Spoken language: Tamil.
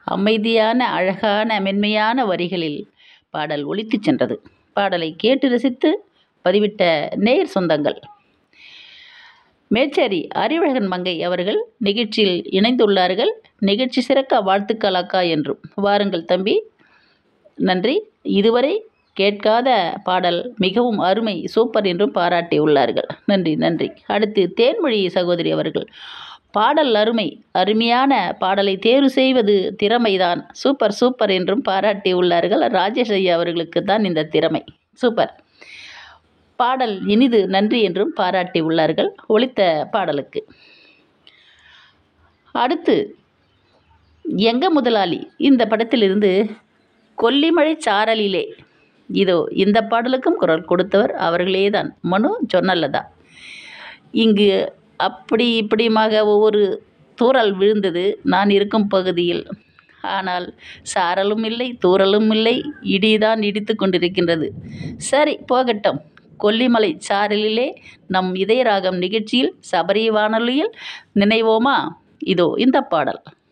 அமைதியான அழகான மென்மையான வரிகளில் பாடல் ஒலித்துச் சென்றது பாடலை கேட்டு ரசித்து பதிவிட்ட நேயர் சொந்தங்கள் மேச்சேரி அறிவழகன் மங்கை அவர்கள் நிகழ்ச்சியில் இணைந்துள்ளார்கள் நிகழ்ச்சி சிறக்க வாழ்த்துக்கள் அக்கா என்றும் வாருங்கள் தம்பி நன்றி இதுவரை கேட்காத பாடல் மிகவும் அருமை சூப்பர் என்றும் பாராட்டியுள்ளார்கள் நன்றி நன்றி அடுத்து தேன்மொழி சகோதரி அவர்கள் பாடல் அருமை அருமையான பாடலை தேர்வு செய்வது திறமைதான் சூப்பர் சூப்பர் என்றும் பாராட்டியுள்ளார்கள் ராஜேஷ் ஐயா அவர்களுக்கு தான் இந்த திறமை சூப்பர் பாடல் இனிது நன்றி என்றும் பாராட்டியுள்ளார்கள் ஒலித்த பாடலுக்கு அடுத்து எங்க முதலாளி இந்த படத்திலிருந்து கொல்லிமழை சாரலிலே இதோ இந்த பாடலுக்கும் குரல் கொடுத்தவர் அவர்களே தான் மனு சொன்னல்லதா இங்கு அப்படி இப்படியுமாக ஒவ்வொரு தூறல் விழுந்தது நான் இருக்கும் பகுதியில் ஆனால் சாரலும் இல்லை தூறலும் இல்லை இடிதான் இடித்து கொண்டிருக்கின்றது சரி போகட்டும் கொல்லிமலை சாரலிலே நம் இதய ராகம் நிகழ்ச்சியில் சபரி வானொலியில் நினைவோமா இதோ இந்த பாடல்